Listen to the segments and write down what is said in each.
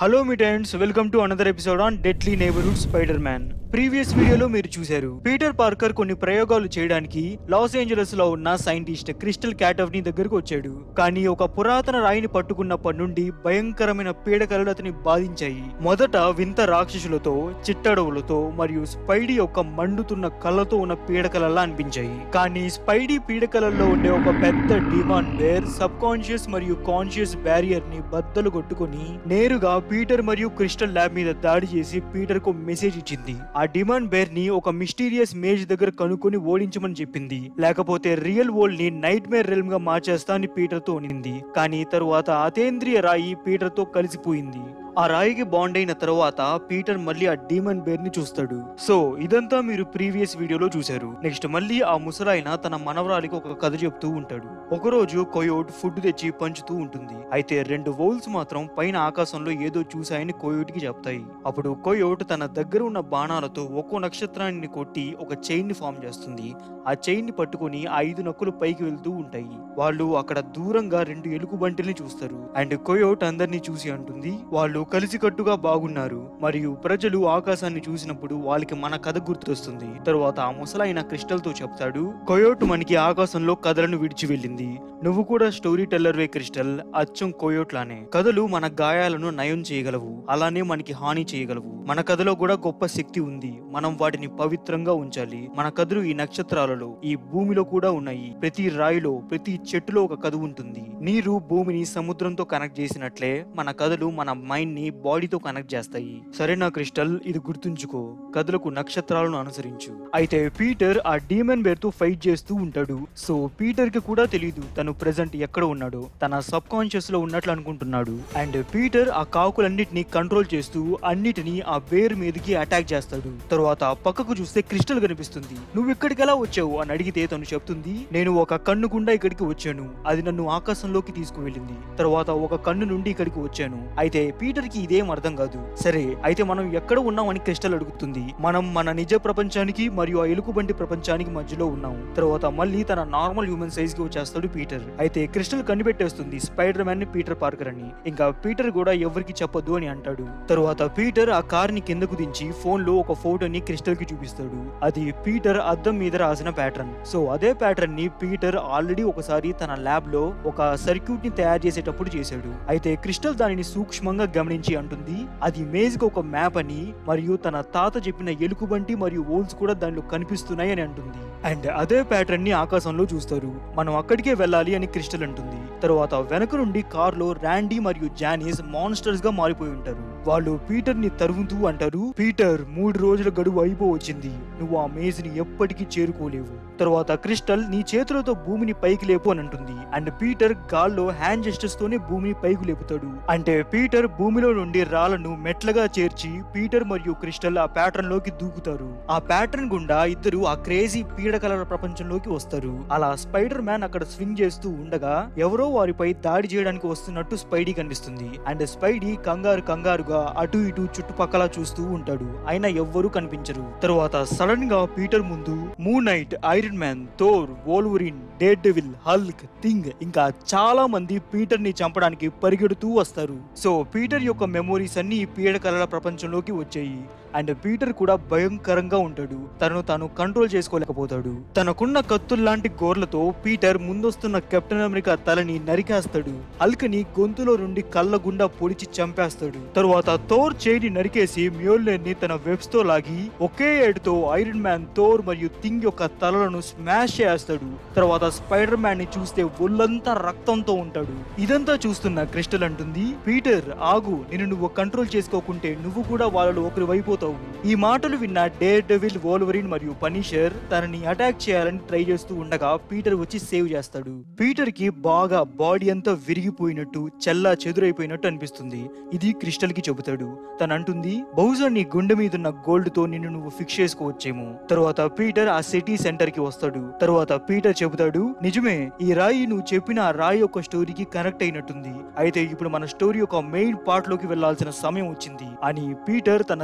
hello mittens welcome to another episode on Deadly Neighbourhood Spider Man previous వీడియోలో మీరు చూశారు Peter Parker కొన్ని ప్రయోగాలు చేయడానికి లాస్ ఏంజలస్ లో ఉన్న సైంటిస్ట్ క్రిస్టల్ క్యాటవ్ని దగ్గరకు వచ్చాడు కానీ ఒక పురాతన రాయిని పట్టుకున్నప్పటి నుండి భయంకరమైన పీడకలలు అతని బాధించాయి మొదట వింత రాక్షసులతో చిట్టడవులతో మరియు స్పైడీ యొక్క మండుతున్న కళ్ళతో ఉన్న పీడకలలా అనిపించాయి కానీ స్పైడీ పీడకలల్లో ఉండే ఒక పెద్ద డిమాండ్ బేర్ సబ్ కాన్షియస్ మరియు కాన్షియస్ బ్యారియర్ ని బద్దలు కొట్టుకుని నేరుగా పీటర్ మరియు క్రిస్టల్ ల్యాబ్ మీద దాడి చేసి పీటర్ కు మెసేజ్ ఇచ్చింది ఆ డిమాండ్ బేర్ ని ఒక మిస్టీరియస్ మేజ్ దగ్గర కనుక్కొని ఓడించమని చెప్పింది లేకపోతే రియల్ వరల్డ్ ని నైట్ మేర్ రెల్మ్ గా మార్చేస్తా అని పీటర్ తో అనింది కానీ తరువాత అతేంద్రియ రాయి పీటర్ తో కలిసిపోయింది ఆ రాయికి బాండ్ అయిన తర్వాత పీటర్ మళ్ళీ ఆ డీమన్ బేర్ ని చూస్తాడు సో ఇదంతా మీరు ప్రీవియస్ వీడియోలో చూశారు నెక్స్ట్ మళ్ళీ ఆ ముసలాయన తన మనవరాలికి ఒక కథ చెప్తూ ఉంటాడు ఒకరోజు కొయోట్ ఫుడ్ తెచ్చి పంచుతూ ఉంటుంది అయితే రెండు వోల్స్ మాత్రం పైన ఆకాశంలో ఏదో చూశాయని కోయోట్ కి చెప్తాయి అప్పుడు కోయోట్ తన దగ్గర ఉన్న బాణాలతో ఒక్కో నక్షత్రాన్ని కొట్టి ఒక చైన్ ని ఫామ్ చేస్తుంది ఆ చైన్ ని పట్టుకొని ఆ ఐదు నక్కులు పైకి వెళ్తూ ఉంటాయి వాళ్ళు అక్కడ దూరంగా రెండు ఎలుగు బంటిల్ని చూస్తారు అండ్ కొయోట్ అందరినీ చూసి అంటుంది వాళ్ళు కలిసికట్టుగా బాగున్నారు మరియు ప్రజలు ఆకాశాన్ని చూసినప్పుడు వాళ్ళకి మన కథ గుర్తొస్తుంది తరువాత ఆ ముసలైన క్రిస్టల్ తో చెప్తాడు కొయోట్ మనకి ఆకాశంలో కథలను విడిచి వెళ్ళింది నువ్వు కూడా స్టోరీ టెల్లర్ వే క్రిస్టల్ అచ్చం కోయోట్ లానే కథలు మన గాయాలను నయం చేయగలవు అలానే మనకి హాని చేయగలవు మన కథలో కూడా గొప్ప శక్తి ఉంది మనం వాటిని పవిత్రంగా ఉంచాలి మన కథలు ఈ నక్షత్రాలలో ఈ భూమిలో కూడా ఉన్నాయి ప్రతి రాయిలో ప్రతి చెట్టులో ఒక కథ ఉంటుంది నీరు భూమిని సముద్రంతో కనెక్ట్ చేసినట్లే మన కథలు మన మైండ్ ని బాడీతో కనెక్ట్ చేస్తాయి సరేనా క్రిస్టల్ ఇది గుర్తుంచుకో కథలకు నక్షత్రాలను అనుసరించు అయితే పీటర్ ఆ డీమన్ బేర్ తో ఫైట్ చేస్తూ ఉంటాడు సో పీటర్ కి కూడా తెలియదు తను ప్రెసెంట్ ఎక్కడ ఉన్నాడో తన సబ్ కాన్షియస్ లో ఉన్నట్లు అనుకుంటున్నాడు అండ్ పీటర్ ఆ కాకులన్నిటిని కంట్రోల్ చేస్తూ అన్నిటిని ఆ బేర్ మీదకి అటాక్ చేస్తాడు తర్వాత పక్కకు చూస్తే క్రిస్టల్ కనిపిస్తుంది నువ్వు ఇక్కడికి ఎలా వచ్చావు అని అడిగితే తను చెప్తుంది నేను ఒక కన్ను గుండా ఇక్కడికి వచ్చాను అది నన్ను ఆకాశంలోకి తీసుకువెళ్ళింది తర్వాత ఒక కన్ను నుండి ఇక్కడికి వచ్చాను అయితే పీటర్ కి ఇదేం అర్థం కాదు సరే అయితే మనం ఎక్కడ ఉన్నామని క్రిస్టల్ అడుగుతుంది మనం మన నిజ ప్రపంచానికి మరియు ఆ ఎలుగుబంటి ప్రపంచానికి మధ్యలో ఉన్నాం తర్వాత మళ్ళీ తన నార్మల్ హ్యూమన్ సైజ్ కి వచ్చేస్తాడు పీటర్ అయితే క్రిస్టల్ కనిపెట్టేస్తుంది స్పైడర్ మ్యాన్ ని పీటర్ పార్కర్ అని ఇంకా పీటర్ కూడా ఎవరికి చెప్పొద్దు అని అంటాడు తరువాత పీటర్ ఆ కార్ ని కిందకు దించి ఫోన్ లో ఒక ఫోటోని క్రిస్టల్ కి చూపిస్తాడు అది పీటర్ అద్దం మీద రాసిన ప్యాటర్న్ సో అదే ప్యాటర్న్ ని పీటర్ ఆల్రెడీ ఒకసారి తన ల్యాబ్ లో ఒక సర్క్యూట్ ని తయారు చేసేటప్పుడు చేశాడు అయితే క్రిస్టల్ దానిని సూక్ష్మంగా గమనించి అంటుంది అది మేజ్ కి ఒక మ్యాప్ అని మరియు తన తాత చెప్పిన ఎలుగుబంటి మరియు ఓల్స్ కూడా దానిలో కనిపిస్తున్నాయి అని అంటుంది అండ్ అదే ప్యాటర్న్ ని ఆకాశంలో చూస్తారు మనం అక్కడికే వెళ్ళాలి అని క్రిస్టల్ అంటుంది తరువాత వెనక నుండి కార్ లో ర్యాండీ మరియు జానీస్ మాన్స్టర్స్ గా మారిపోయి ఉంటారు వాళ్ళు పీటర్ ని తరుముతూ అంటారు పీటర్ మూడు రోజుల గడువు అయిపోవచ్చింది నువ్వు ఆ మేజ్ ని ఎప్పటికీ చేరుకోలేవు తరువాత క్రిస్టల్ నీ చేతులతో భూమిని పైకి లేపు అని అంటుంది అండ్ పీటర్ గాల్లో హ్యాండ్ జెస్టర్స్ తోనే భూమిని పైకి లేపుతాడు అంటే పీటర్ భూమిలో నుండి రాళ్లను మెట్లగా చేర్చి పీటర్ మరియు క్రిస్టల్ ఆ ప్యాటర్న్ లోకి దూకుతారు ఆ ప్యాటర్న్ గుండా ఇద్దరు ఆ క్రేజీ పీడకలల ప్రపంచంలోకి వస్తారు అలా స్పైడర్ మ్యాన్ అక్కడ స్వింగ్ చేస్తూ ఉండగా ఎవరో వారిపై దాడి చేయడానికి వస్తున్నట్టు స్పైడీ కనిపిస్తుంది అండ్ స్పైడీ కంగారు కంగారుగా అటు ఇటు చుట్టుపక్కల చూస్తూ ఉంటాడు అయినా ఎవ్వరూ కనిపించరు తరువాత సడన్ గా పీటర్ ముందు Moon Knight Iron Man Thor Wolverine Daredevil Hulk Thing ఇంకా చాలా మంది పీటర్ ని చంపడానికి పరిగెడుతూ వస్తారు సో పీటర్ యొక్క మెమోరీస్ అన్ని ఈ పీడకలల ప్రపంచంలోకి వచ్చాయి అండ్ పీటర్ కూడా భయంకరంగా ఉంటాడు తనను తాను కంట్రోల్ చేసుకోలేకపోతాడు తనకున్న కత్తుల్లాంటి గోర్లతో పీటర్ ముందొస్తున్న కెప్టెన్ అమెరికా తలని నరికేస్తాడు హల్క్ ని గొంతులో నుండి కళ్ళ గుండా పొడిచి చంపేస్తాడు తరువాత థోర్ చేయిని నరికేసి మ్యోల్నర్ ని తన వెబ్స్ తో లాగి ఒకే ఏడుతో ఐరన్ మ్యాన్ థోర్ మరియు థింగ్ యొక్క తలలను స్మాష్ చేస్తాడు తర్వాత స్పైడర్ మ్యాన్ ని చూస్తే ఒళ్ళంతా రక్తంతో ఉంటాడు ఇదంతా చూస్తున్న క్రిస్టల్ అంటుంది పీటర్ ఆగు నిన్ను నువ్వు కంట్రోల్ చేసుకోకుంటే నువ్వు కూడా వాళ్ళలో ఒకరి వైపోతావు ఈ మాటలు విన్న డేర్ డెవిల్ వోల్వరిన్ మరియు పనిషర్ తనని అటాక్ చేయాలని ట్రై చేస్తూ ఉండగా పీటర్ వచ్చి సేవ్ చేస్తాడు పీటర్ కి బాగా బాడీ అంతా విరిగిపోయినట్టు చెల్లా చెదురైపోయినట్టు అనిపిస్తుంది ఇది క్రిస్టల్ కి చెబుతాడు తను అంటుంది బహుశా నీ గుండె మీదున్న గోల్డ్ తో నిన్ను నువ్వు ఫిక్స్ చేసుకోవచ్చేమో తర్వాత పీటర్ ఆ సిటీ సెంటర్ కి వస్తాడు తర్వాత పీటర్ చెబుతాడు నిజమే ఈ రాయి నువ్వు చెప్పిన ఆ రాయి యొక్క స్టోరీకి కనెక్ట్ అయినట్టుంది అయితే ఇప్పుడు మన స్టోరీ యొక్క మెయిన్ పార్ట్ లోకి వెళ్లాల్సిన సమయం వచ్చింది అని పీటర్ తన చెస్ట్ మీద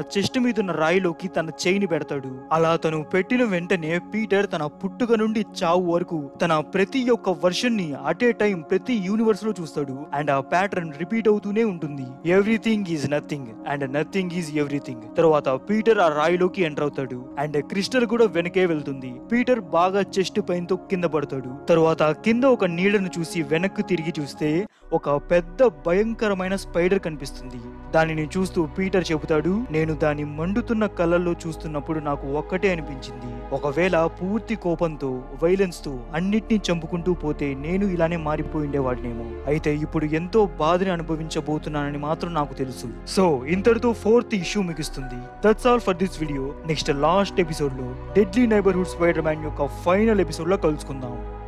మీద ఉన్న రాయిలోకి తన చేయిని పెడతాడు అలా తను పెట్టిన వెంటనే పీటర్ తన పుట్టుక నుండి చావు వరకు తన ప్రతి ఒక్క వర్షన్ ని అట్ ఏ టైం ప్రతి యూనివర్స్ లో చూస్తాడు అండ్ ఆ ప్యాటర్న్ రిపీట్ అవుతూనే ఉంటుంది everything is nothing and nothing is everything తర్వాత పీటర్ ఆ రాయిలోకి ఎంటర్ అవుతాడు అండ్ క్రిస్టల్ కూడా వెనకే వెళ్తుంది పీటర్ బాగా చెస్ట్ పైన తో కింద పడతాడు తర్వాత కింద ఒక నీడను చూసి వెనక్కి తిరిగి చూస్తే ఒక పెద్ద భయంకరమైన స్పైడర్ కనిపిస్తుంది దానిని చూస్తూ పీటర్ చెబుతాడు నేను దాని మండుతున్న కళ్ళల్లో చూస్తున్నప్పుడు నాకు ఒక్కటే అనిపించింది ఒకవేళ పూర్తి కోపంతో వైలెన్స్ తో అన్నిటినీ చంపుకుంటూ పోతే నేను ఇలానే మారిపోయి ఉండేవాడినేమో అయితే ఇప్పుడు ఎంతో బాధని అనుభవించబోతున్నానని మాత్రం నాకు తెలుసు సో ఇంతటితో ఫోర్త్ ఇష్యూ ముగిస్తుంది that's all for this video next last episode లో డెడ్లీ నైబర్హుడ్ స్పైడర్ మ్యాన్ యొక్క ఫైనల్ ఎపిసోడ్ లో కలుసుకుందాం